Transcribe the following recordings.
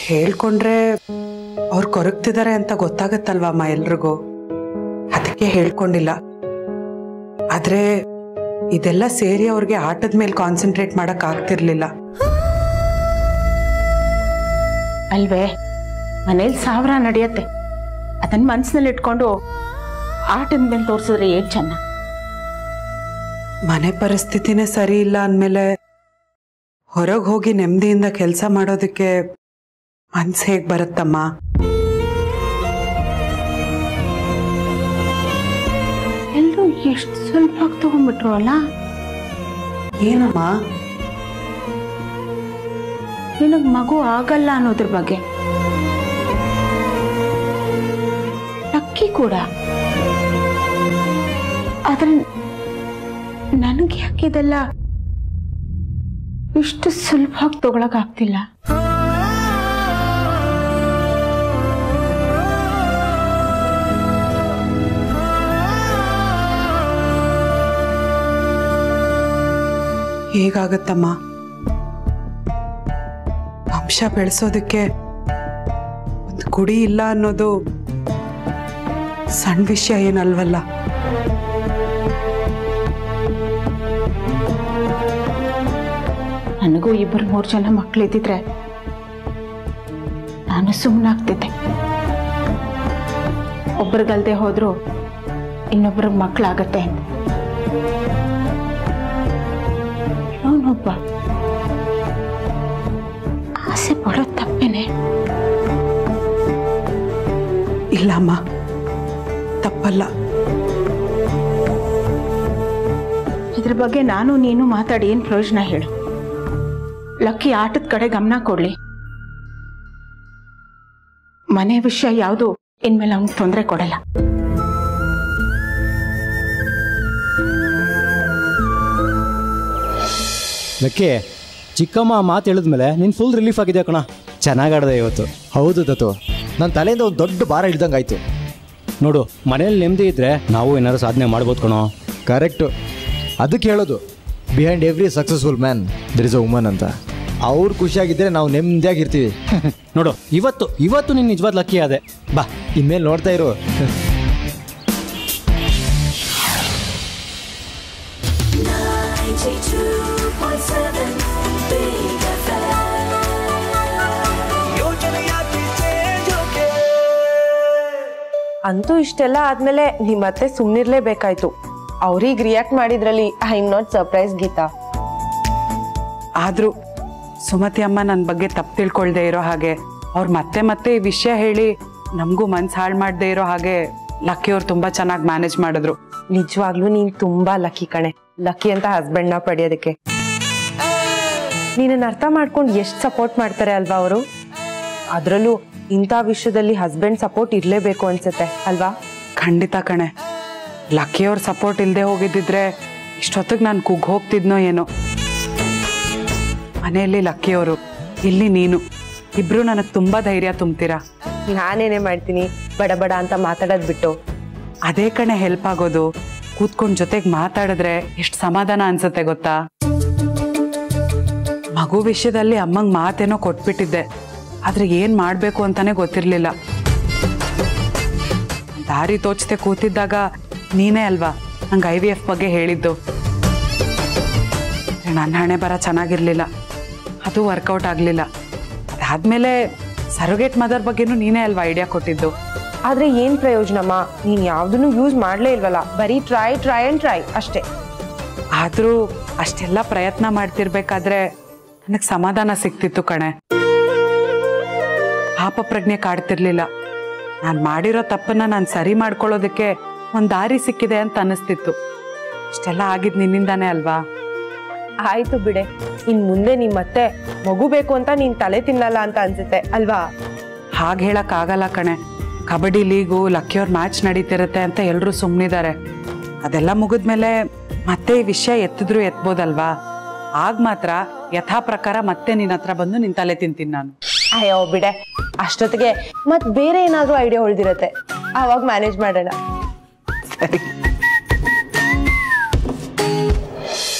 ಹೇಳ್ಕೊಂಡ್ರೆ ಅವ್ರು ಕೊರಗ್ತಿದ್ದಾರೆ ಅಂತ ಗೊತ್ತಾಗತ್ತಲ್ವಾ ಅಮ್ಮ ಎಲ್ರಿಗೂ ಅದಕ್ಕೆ ಹೇಳ್ಕೊಂಡಿಲ್ಲ ಆದ್ರೆ ಇದೆಲ್ಲ ಸೇರಿ ಅವ್ರಿಗೆ ಆಟದ ಮೇಲೆ ಕಾನ್ಸಂಟ್ರೇಟ್ ಮಾಡಕ್ ಆಗ್ತಿರ್ಲಿಲ್ಲ ಅಲ್ವೇ ಮನೇಲಿ ಸಾವಿರ ನಡೆಯತ್ತೆ ಅದನ್ನ ಮನ್ಸಿನಲ್ಲಿ ಇಟ್ಕೊಂಡು ಆಟದ ಮೇಲೆ ತೋರಿಸಿದ್ರೆ ಏನ್ ಚೆನ್ನ ಮನೆ ಪರಿಸ್ಥಿತಿನೇ ಸರಿ ಇಲ್ಲ ಅಂದ್ಮೇಲೆ ಹೊರಗೆ ಹೋಗಿ ನೆಮ್ಮದಿಯಿಂದ ಕೆಲಸ ಮಾಡೋದಕ್ಕೆ ಮನ್ಸು ಹೇಗ್ ಬರುತ್ತಮ್ಮ ಎಲ್ರು ಎಷ್ಟು ಸ್ವಲ್ಪ ತಗೊಂಡ್ಬಿಟ್ರು ಅಲ್ಲ ಏನಮ್ಮ ನಿನಗ್ ಮಗು ಆಗಲ್ಲ ಅನ್ನೋದ್ರ ಬಗ್ಗೆ ಅಕ್ಕಿ ಕೂಡ ಆದ್ರೆ ನನಗೆ ಯಾಕಿದೆಲ್ಲ ಇಷ್ಟು ಸುಲಭವಾಗಿ ತಗೊಳಕ್ ಆಗ್ತಿಲ್ಲ ಹೇಗಾಗತ್ತಮ್ಮ ವಂಶ ಬೆಳೆಸೋದಕ್ಕೆ ಒಂದು ಗುಡಿ ಇಲ್ಲ ಅನ್ನೋದು ಸಣ್ಣ ವಿಷಯ ಏನಲ್ವಲ್ಲ ನನಗೂ ಇಬ್ಬರು ಮೂರು ಜನ ಮಕ್ಕಳಿದ್ದಿದ್ರೆ ನಾನು ಸುಮ್ಮನಾಗ್ತಿದ್ದೆ ಒಬ್ರಿಗಲ್ದೆ ಹೋದ್ರು ಇನ್ನೊಬ್ರಿಗೆ ಮಕ್ಕಳಾಗತ್ತೆ ಅಂತ ಅವನೊಬ್ಬ ಆಸೆ ಪಡೋದು ತಪ್ಪೇನೆ ಇಲ್ಲ ಅಮ್ಮ ತಪ್ಪಲ್ಲ ಇದ್ರ ಬಗ್ಗೆ ನಾನು ನೀನು ಮಾತಾಡಿ ಏನ್ ಪ್ರಯೋಜನ ಹೇಳು ಲಕ್ಕಿ ಆಟದ ಕಡೆ ಗಮನ ಕೊಡ್ಲಿ ಮನೆ ವಿಷಯ ಯಾವುದು ಇನ್ಮೇಲೆ ಅವ್ನಿಗೆ ತೊಂದರೆ ಕೊಡಲ್ಲ ಲಕ್ಕಿ ಚಿಕ್ಕಮ್ಮ ಮಾತು ಹೇಳಿದ್ಮೇಲೆ ನೀನು ಫುಲ್ ರಿಲೀಫ್ ಆಗಿದೆ ಕಣ ಚೆನ್ನಾಗಿ ಆಡಿದೆ ಇವತ್ತು ಹೌದು ದತ್ತು ನನ್ನ ತಲೆಯಿಂದ ಒಂದು ದೊಡ್ಡ ಭಾರ ಹಿಡ್ದಂಗೆ ಆಯ್ತು ನೋಡು ಮನೇಲಿ ನೆಮ್ಮದಿ ಇದ್ರೆ ನಾವು ಏನಾದ್ರು ಸಾಧನೆ ಮಾಡ್ಬೋದು ಕಣೋ ಕರೆಕ್ಟು ಅದಕ್ಕೆ ಹೇಳೋದು behind every successful man there is a woman ಅಂತ ಅವ್ರು ಖುಷಿಯಾಗಿದ್ದರೆ ನಾವು ನೆಮ್ಮದಿಯಾಗಿರ್ತೀವಿ ನೋಡು ಇವತ್ತು ಇವತ್ತು ನೀನು ನಿಜವಾದ ಲಕ್ಕಿ ಆದೆ ಬಾ ಇನ್ಮೇಲೆ ನೋಡ್ತಾ ಇರು ಅಂತೂ ಇಷ್ಟೆಲ್ಲ ಆದ್ಮೇಲೆ ನಿಮ್ ಮತ್ತೆ ಸುಮ್ನಿರ್ಲೇಬೇಕಾಯ್ತು ಅವ್ರಿಗೆ ರಿಯಾಕ್ಟ್ ಮಾಡಿದ್ರಲ್ಲಿ I am not surprise Geetha ಆದ್ರೂ ಸುಮತಿ ಅಮ್ಮ ನನ್ನ ಬಗ್ಗೆ ತಪ್ಪು ತಿಳ್ಕೊಳ್ದೆ ಇರೋ ಹಾಗೆ ಅವ್ರು ಮತ್ತೆ ಮತ್ತೆ ಈ ವಿಷಯ ಹೇಳಿ ನಮಗೂ ಮನ್ಸು ಹಾಳು ಮಾಡದೆ ಇರೋ ಹಾಗೆ ಲಕ್ಕಿ ಅವ್ರು ತುಂಬಾ ಚೆನ್ನಾಗಿ ಮ್ಯಾನೇಜ್ ಮಾಡಿದ್ರು ನಿಜವಾಗ್ಲೂ ನೀನ್ ತುಂಬಾ ಲಕ್ಕಿ ಕಣೆ ಲಕ್ಕಿ ಅಂತ ಹಸ್ಬೆಂಡ್ ನ ಪಡೆಯೋದಕ್ಕೆ ನೀನನ್ನ ಅರ್ಥ ಮಾಡ್ಕೊಂಡು ಎಷ್ಟು ಸಪೋರ್ಟ್ ಮಾಡ್ತಾರೆ ಅಲ್ವಾ ಅವರು ಅದ್ರಲ್ಲೂ ಇಂಥ ವಿಷಯದಲ್ಲಿ ಹಸ್ಬೆಂಡ್ ಸಪೋರ್ಟ್ ಇರ್ಲೇಬೇಕು ಅನ್ಸುತ್ತೆ ಅಲ್ವಾ ಖಂಡಿತ ಕಣೆ ಲಕ್ಕಿ ಅವ್ರ ಸಪೋರ್ಟ್ ಇಲ್ಲದೆ ಹೋಗಿದ್ದಿದ್ರೆ ಇಷ್ಟೊತ್ತಿಗೆ ನಾನು ಕುಗ್ ಹೋಗ್ತಿದ್ನೋ ಏನೋ ಮನೆಯಲ್ಲಿ ಲಕ್ಕಿ ಅವರು ಇಲ್ಲಿ ನೀನು ಇಬ್ರು ನನಗೆ ತುಂಬಾ ಧೈರ್ಯ ತುಂಬ್ತೀರಾ ನಾನೇನೇ ಮಾಡ್ತೀನಿ ಬಡ ಬಡ ಅಂತ ಮಾತಾಡೋದ್ ಬಿಟ್ಟು ಅದೇ ಕಣೆ ಹೆಲ್ಪ್ ಆಗೋದು ಕೂತ್ಕೊಂಡ್ ಜೊತೆಗೆ ಮಾತಾಡಿದ್ರೆ ಎಷ್ಟು ಸಮಾಧಾನ ಅನ್ಸುತ್ತೆ ಗೊತ್ತಾ ಮಗು ವಿಷಯದಲ್ಲಿ ಅಮ್ಮಂಗ್ ಮಾತೇನೋ ಕೊಟ್ಬಿಟ್ಟಿದ್ದೆ ಆದ್ರೆ ಏನ್ ಮಾಡ್ಬೇಕು ಅಂತಾನೆ ಗೊತ್ತಿರ್ಲಿಲ್ಲ ದಾರಿ ತೋಚತೆ ಕೂತಿದ್ದಾಗ ನೀನೇ ಅಲ್ವಾ ನಂಗೆ ಐ ವಿ ಎಫ್ ಬಗ್ಗೆ ಹೇಳಿದ್ದು ನನ್ನ ಹಣೆ ಬರ ಚೆನ್ನಾಗಿರ್ಲಿಲ್ಲ ಅದು ವರ್ಕೌಟ್ ಆಗ್ಲಿಲ್ಲ ಅದಾದ್ಮೇಲೆ ಸರೋಗೇಟ್ ಮದರ್ ಬಗ್ಗೆನೂ ನೀನೇ ಅಲ್ವಾ ಐಡಿಯಾ ಕೊಟ್ಟಿದ್ದು ಆದ್ರೆ ಏನ್ ಪ್ರಯೋಜನಮ್ಮ ನೀನ್ ಯಾವ್ದನ್ನು ಯೂಸ್ ಮಾಡ್ಲೇ ಇಲ್ವಲ್ಲ ಬರೀ ಟ್ರೈ ಟ್ರೈ ಅಂಡ್ ಟ್ರೈ ಅಷ್ಟೇ ಆದ್ರೂ ಅಷ್ಟೆಲ್ಲ ಪ್ರಯತ್ನ ಮಾಡ್ತಿರ್ಬೇಕಾದ್ರೆ ನನಗೆ ಸಮಾಧಾನ ಸಿಕ್ತಿತ್ತು ಕಣೆ ಪಾಪ ಪ್ರಜ್ಞೆ ಕಾಡ್ತಿರ್ಲಿಲ್ಲ ನಾನು ಮಾಡಿರೋ ತಪ್ಪನ್ನ ನಾನು ಸರಿ ಮಾಡ್ಕೊಳ್ಳೋದಕ್ಕೆ ಒಂದ್ ದಾರಿ ಸಿಕ್ಕಿದೆ ಅಂತ ಅನಿಸ್ತಿತ್ತು ಇಷ್ಟೆಲ್ಲ ಆಗಿದ್ ನಿನ್ನಿಂದಾನೇ ಅಲ್ವಾ ಆಯ್ತು ಬಿಡೆ ಇನ್ ಮುಂದೆ ನಿಮ್ ಮತ್ತೆ ಮಗು ಬೇಕು ಅಂತ ನೀನ್ ತಲೆ ತಿನ್ನಲ್ಲ ಅಂತ ಅನ್ಸುತ್ತೆ ಅಲ್ವಾ ಹಾಗೆ ಹೇಳಕ್ ಆಗಲ್ಲ ಕಣೆ ಕಬಡ್ಡಿ ಲೀಗು ಲಕ್ಕಿಯವ್ರ ಮ್ಯಾಚ್ ನಡೀತಿರುತ್ತೆ ಅಂತ ಎಲ್ರೂ ಸುಮ್ಮನಿದ್ದಾರೆ ಅದೆಲ್ಲ ಮುಗಿದ್ಮೇಲೆ ಮತ್ತೆ ಈ ವಿಷಯ ಎತ್ತಿದ್ರು ಎತ್ಬೋದಲ್ವಾ ಆಗ ಮಾತ್ರ ಯಥಾ ಪ್ರಕಾರ ಮತ್ತೆ ನಿನ್ನ ಹತ್ರ ಬಂದು ನಿನ್ ತಲೆ ತಿಂತೀನಿ ನಾನು ಅಯ್ಯೋ ಬಿಡೆ ಅಷ್ಟೊತ್ತಿಗೆ ಮತ್ ಬೇರೆ ಏನಾದ್ರೂ ಐಡಿಯಾ ಉಳ್ದಿರತ್ತೆ ಆವಾಗ ಮ್ಯಾನೇಜ್ ಮಾಡೋಣ ಸರಿ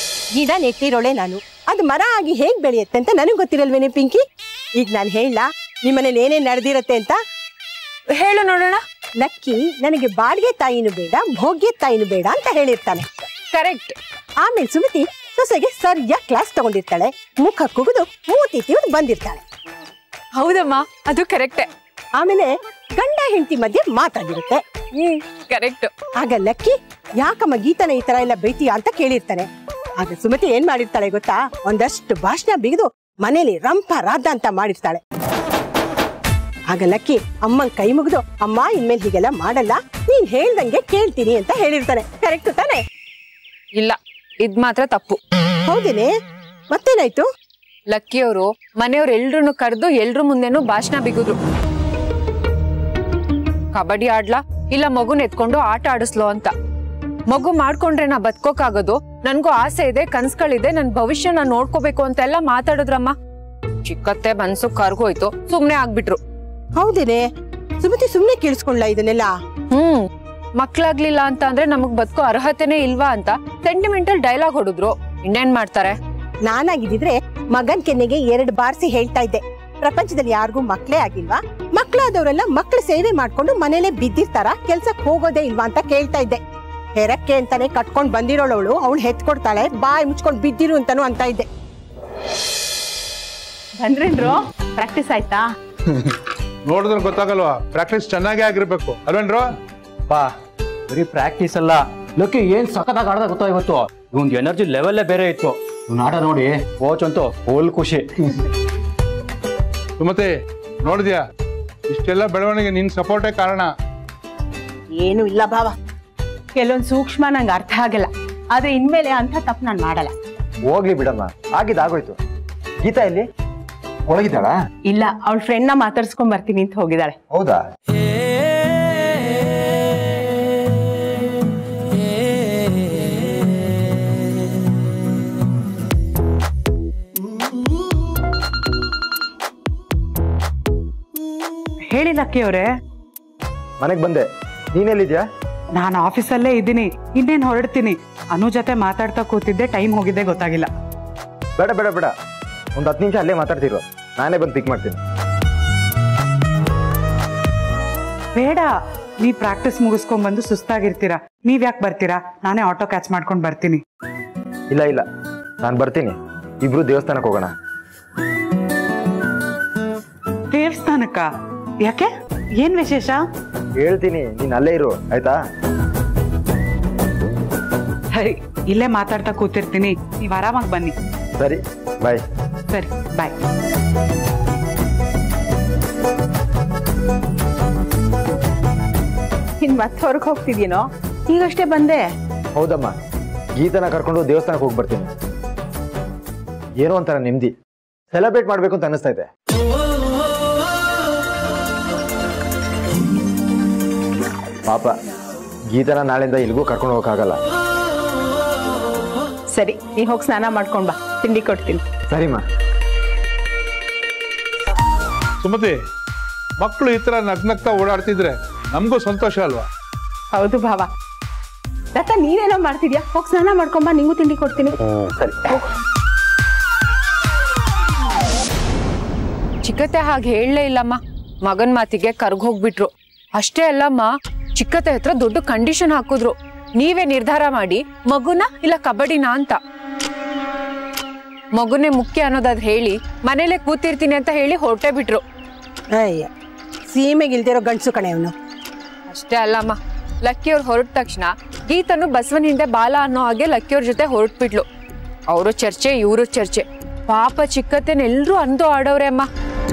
ಗಿಡ ನೆಟ್ಟಿರೋಳೆ ನಾನು ಅದು ಮರ ಆಗಿ ಹೇಗ್ ಬೆಳೆಯುತ್ತೆ ಅಂತ ನನಗೆ ಗೊತ್ತಿರಲ್ವೇನೆ ಪಿಂಕಿ ಈಗ ನಾನು ಹೇಳ ನಿಮ್ಮನೇಲಿ ಏನೇನ್ ನಡೆದಿರತ್ತೆ ಅಂತ ಹೇಳು ನೋಡೋಣ ಲಕ್ಕಿ ನನಗೆ ಬಾಡಿಗೆ ತಾಯಿನೂ ಬೇಡ ಭೋಗ್ಯ ತಾಯಿನೂ ಬೇಡ ಅಂತ ಹೇಳಿರ್ತಾನೆ ಕರೆಕ್ಟ್ ಆಮೇಲೆ ಸುಮತಿ ಸೊಸೆಗೆ ಸರಿಯಾಗಿ ಕ್ಲಾಸ್ ತಗೊಂಡಿರ್ತಾಳೆ ಮುಖ ಕುಗಿದು ಮೂತಿ ತಿವಿದು ಬಂದಿರ್ತಾಳೆ ಹೌದಮ್ಮ ಅದು ಕರೆಕ್ಟೇ ಆಮೇಲೆ ಗಂಡ ಹೆಂಡತಿ ಮಧ್ಯೆ ಮಾತಾಗಿರುತ್ತೆ ಹ್ಮ್ ಕರೆಕ್ಟ್ ಆಗ ಲಕ್ಕಿ ಯಾಕಮ್ಮ ಗೀತನ ಈ ತರ ಎಲ್ಲ ಬೈತೀಯ ಅಂತ ಕೇಳಿರ್ತಾನೆ ಆಗ ಸುಮತಿ ಏನ್ ಮಾಡಿರ್ತಾಳೆ ಗೊತ್ತಾ ಒಂದಷ್ಟು ಭಾಷಣ ಬಿಗಿದು ಮನೇಲಿ ರಂಪ ರಾಧ ಅಂತ ಮಾಡಿರ್ತಾಳೆ ಆಗ ಲಕ್ಕಿ ಅಮ್ಮನ್ ಕೈ ಮುಗಿದು ಅಮ್ಮ ಇನ್ಮೇಲೆ ಹೀಗೆಲ್ಲ ಮಾಡಲ್ಲ ನೀನ್ ಹೇಳ್ದಂಗೆ ಕೇಳ್ತೀನಿ ಅಂತ ಹೇಳಿರ್ತಾನೆ ಕರೆಕ್ಟ್ ತಾನೆ ಇಲ್ಲ ಇದ್ ಮಾತ್ರ ತಪ್ಪು ಹೌದೇನೆ ಮತ್ತೇನಾಯ್ತು ಲಕ್ಕಿಯವರು ಮನೆಯವ್ರು ಎಲ್ರು ಕರೆದು ಎಲ್ರ ಮುಂದೆನೂ ಭಾಷಣ ಬಿಗುದ್ರು ಕಬಡ್ಡಿ ಆಡ್ಲಾ ಇಲ್ಲ ಮಗುನ ಎತ್ಕೊಂಡು ಆಟ ಆಡಿಸ್ಲೋ ಅಂತ ಮಗು ಮಾಡ್ಕೊಂಡ್ರೆ ನಾ ಬದುಕೋಕಾಗೋದು ನನ್ಗೂ ಆಸೆ ಇದೆ ಕನ್ಸ್ಗಳಿದೆ ನನ್ ಭವಿಷ್ಯ ನಾ ನೋಡ್ಕೋಬೇಕು ಅಂತೆಲ್ಲ ಮಾತಾಡಿದ್ರಮ್ಮ ಚಿಕ್ಕತ್ತೆ ಮನ್ಸು ಕರ್ಗೋಯ್ತು ಸುಮ್ನೆ ಆಗ್ಬಿಟ್ರು ಹೌದೇನೆ ಸುಮತಿ ಸುಮ್ನೆ ಕೇಳಿಸ್ಕೊಂಡ್ಲ ಇದನ್ನೆಲ್ಲ ಹ್ಮ್ ಮಕ್ಳಾಗ್ಲಿಲ್ಲ ಅಂತ ಅಂದ್ರೆ ನಮಗ್ ಬದುಕೋ ಅರ್ಹತೆನೇ ಇಲ್ವಾ ಅಂತ ಸೆಂಟಿಮೆಂಟಲ್ ಡೈಲಾಗ್ ಹೊಡೆದ್ರು ಇನ್ನೇನ್ ಮಾಡ್ತಾರೆ ನಾನಾಗಿದ್ದಿದ್ರೆ ಮಗನ್ ಕೆನ್ನೆಗೆ ಎರಡು ಬಾರ್ಸಿ ಹೇಳ್ತಾ ಇದ್ದೆ ಪ್ರಪಂಚದಲ್ಲಿ ಯಾರಿಗೂ ಮಕ್ಳೇ ಆಗಿಲ್ವಾ ಮಕ್ಳಾದವರೆಲ್ಲ ಮಕ್ಳ ಸೇವೆ ಮಾಡ್ಕೊಂಡು ಮನೇಲೆ ಬಿದ್ದಿರ್ತಾರ ಕೆಲ್ಸಕ್ ಹೋಗೋದೇ ಇಲ್ವಾ ಅಂತ ಕೇಳ್ತಾ ಇದ್ದೆ ಹೆರಕ್ಕೆ ಅಂತಾನೆ ಕಟ್ಕೊಂಡ್ ಬಂದಿರೋಳವಳು ಅವಳು ಹೆತ್ಕೊಡ್ತಾಳೆ ಬಾಯಿ ಮುಚ್ಕೊಂಡ್ ಬಿದ್ದಿರು ಅಂತಾನು ಅಂತ ಇದ್ದೆ ಬಂದ್ರೇನ್ರು ಪ್ರಾಕ್ಟೀಸ್ ಆಯ್ತಾ ನೋಡಿದ್ರೆ ಗೊತ್ತಾಗಲ್ವಾ ಪ್ರಾಕ್ಟೀಸ್ ಚೆನ್ನಾಗೇ ಆಗಿರ್ಬೇಕು ಅಲ್ವೇನ್ರು ಪಾ ಬರೀ ಪ್ರಾಕ್ಟೀಸ್ ಅಲ್ಲ ಲಕ್ಕಿ ಏನ್ ಸಖತ್ತಾಗಿ ಆಡ್ದ ಗೊತ್ತಾ ಇವತ್ತು ಇವಂದ್ ಎನರ್ಜಿ ಲೆವೆಲ್ಲೇ ಬೇರೆ ಇತ್ತು ಇವ್ನ ಆಟ ನೋಡಿ ಕೋಚ್ ಅಂತೂ ಫುಲ್ ಖುಷಿ ಸುಮತಿ ನೋಡಿದ್ಯಾ ಇಷ್ಟೆಲ್ಲ ಬೆಳವಣಿಗೆ ನಿನ್ ಸಪೋರ್ಟೇ ಕಾರಣ ಏನು ಇಲ್ಲ ಭಾವ ಕೆಲವೊಂದು ಸೂಕ್ಷ್ಮ ನಂಗೆ ಅರ್ಥ ಆಗಲ್ಲ ಆದ್ರೆ ಇನ್ಮೇಲೆ ಅಂತ ತಪ್ಪು ನಾನು ಮಾಡಲ್ಲ ಹೋಗ್ಲಿ ಬಿಡಮ್ಮ ಆಗಿದ್ದಾಗೋಯ್ತು ಗೀತಾ ಇಲ್ಲಿ ಒಳಗಿದ್ದಾಳಾ ಇಲ್ಲ ಅವಳ ಫ್ರೆಂಡ್ನ ಮಾತಾಡ್ಸ್ಕೊಂಡ್ ಬರ್ತೀನಿ ಅಂತ ಹೋಗಿದ್ದಾಳೆ ಹೌದಾ ಹೇಳಿ ಲಕ್ಕಿ ಅವರೇ ಮನೆಗೆ ಬಂದೆ ನೀನೆಲ್ಲಿದ್ಯಾ ನಾನು ಆಫೀಸಲ್ಲೇ ಇದ್ದೀನಿ ಇನ್ನೇನು ಹೊರಡ್ತೀನಿ ಅನು ಜೊತೆ ಮಾತಾಡ್ತಾ ಕೂತಿದ್ದೆ ಟೈಮ್ ಹೋಗಿದ್ದೆ ಗೊತ್ತಾಗಿಲ್ಲ ಬೇಡ ಬೇಡ ಬೇಡ ಒಂದು ಹತ್ತು ನಿಮಿಷ ಅಲ್ಲೇ ಮಾತಾಡ್ತಿರೋ ನಾನೇ ಬಂದು ಪಿಕ್ ಮಾಡ್ತೀನಿ ಬೇಡ ನೀ ಪ್ರಾಕ್ಟೀಸ್ ಮುಗಿಸ್ಕೊಂಡ್ ಬಂದು ಸುಸ್ತಾಗಿರ್ತೀರಾ ನೀವ್ ಯಾಕೆ ಬರ್ತೀರಾ ನಾನೇ ಆಟೋ ಕ್ಯಾಚ್ ಮಾಡ್ಕೊಂಡು ಬರ್ತೀನಿ ಇಲ್ಲ ಇಲ್ಲ ನಾನು ಬರ್ತೀನಿ ಇಬ್ರು ದೇವಸ್ಥಾನಕ್ಕೆ ಹೋಗೋಣ ದೇವಸ್ಥಾನಕ್ಕ ಯಾಕೆ ಏನ್ ವಿಶೇಷ ಹೇಳ್ತೀನಿ ನೀನ್ ಅಲ್ಲೇ ಇರು ಆಯ್ತಾ ಸರಿ ಇಲ್ಲೇ ಮಾತಾಡ್ತಾ ಕೂತಿರ್ತೀನಿ ನೀವ್ ಆರಾಮಾಗಿ ಬನ್ನಿ ಸರಿ ಬಾಯ್ ಸರಿ ಬಾಯ್ ಇನ್ ಮತ್ತೆ ಹೊರಗೆ ಹೋಗ್ತಿದ್ಯೇನೋ ಈಗಷ್ಟೇ ಬಂದೆ ಹೌದಮ್ಮ ಗೀತನ ಕರ್ಕೊಂಡು ದೇವಸ್ಥಾನಕ್ಕೆ ಹೋಗಿ ಬರ್ತೀನಿ ಏನೋ ಒಂಥರ ನೆಮ್ಮದಿ ಸೆಲೆಬ್ರೇಟ್ ಮಾಡ್ಬೇಕು ಅಂತ ಅನಿಸ್ತಾ ಇದೆ ಪಾಪ ಗೀತನ ನಾಳೆಯಿಂದ ಎಲ್ಗೂ ಕರ್ಕೊಂಡು ಹೋಗಕ್ಕಾಗಲ್ಲ ಸರಿ ನೀ ಹೋಗಿ ಸ್ನಾನ ಮಾಡ್ಕೊಂಡ್ ಬಾ ತಿಂಡಿ ಕೊಡ್ತೀನಿ ಸರಿಮಾ ಸುಮತಿ ಮಕ್ಕಳು ಈ ತರ ನಗ್ನಗ್ತಾ ಓಡಾಡ್ತಿದ್ರೆ ನಮಗೂ ಸಂತೋಷ ಅಲ್ವಾ ಹೌದು ಭಾವ ದತ್ತ ನೀನೇನೋ ಮಾಡ್ತಿದ್ಯಾ ಹೋಗಿ ಸ್ನಾನ ಮಾಡ್ಕೊಂಬಾ ನಿಂಗೂ ತಿಂಡಿ ಕೊಡ್ತೀನಿ ಸರಿ ಚಿಕ್ಕತ್ತೆ ಹಾಗೆ ಹೇಳಲೇ ಇಲ್ಲಮ್ಮ ಮಗನ್ ಮಾತಿಗೆ ಕರ್ಗ್ ಹೋಗ್ಬಿಟ್ರು ಅಷ್ಟೇ ಅಲ್ಲಮ್ಮ ಚಿಕ್ಕತ್ತೆ ಹತ್ರ ದೊಡ್ಡ ಕಂಡೀಷನ್ ಹಾಕಿದ್ರು ನೀವೇ ನಿರ್ಧಾರ ಮಾಡಿ ಮಗುನ ಇಲ್ಲ ಕಬಡ್ಡಿನ ಅಂತ ಮಗುನೇ ಮುಖ್ಯ ಅನ್ನೋದಾದ್ ಹೇಳಿ ಮನೇಲೆ ಕೂತಿರ್ತೀನಿ ಅಂತ ಹೇಳಿ ಹೊರಟೆ ಬಿಟ್ರು ಅಯ್ಯ ಸೀಮೆಗೆ ಇಲ್ದಿರೋ ಗಂಡ್ಸು ಕಣೆ ಅವನು ಅಷ್ಟೇ ಅಲ್ಲಮ್ಮ ಲಕ್ಕಿಯವ್ರು ಹೊರಟ ತಕ್ಷಣ ಗೀತನು ಬಸವನ ಹಿಂದೆ ಬಾಲ ಅನ್ನೋ ಹಾಗೆ ಲಕ್ಕಿಯವ್ರ ಜೊತೆ ಹೊರಟ್ಬಿಟ್ಲು ಅವರು ಚರ್ಚೆ ಇವರು ಚರ್ಚೆ ಪಾಪ ಚಿಕ್ಕತ್ತೆನೆಲ್ರೂ ಅಂದು ಆಡವ್ರೆ ಅಮ್ಮ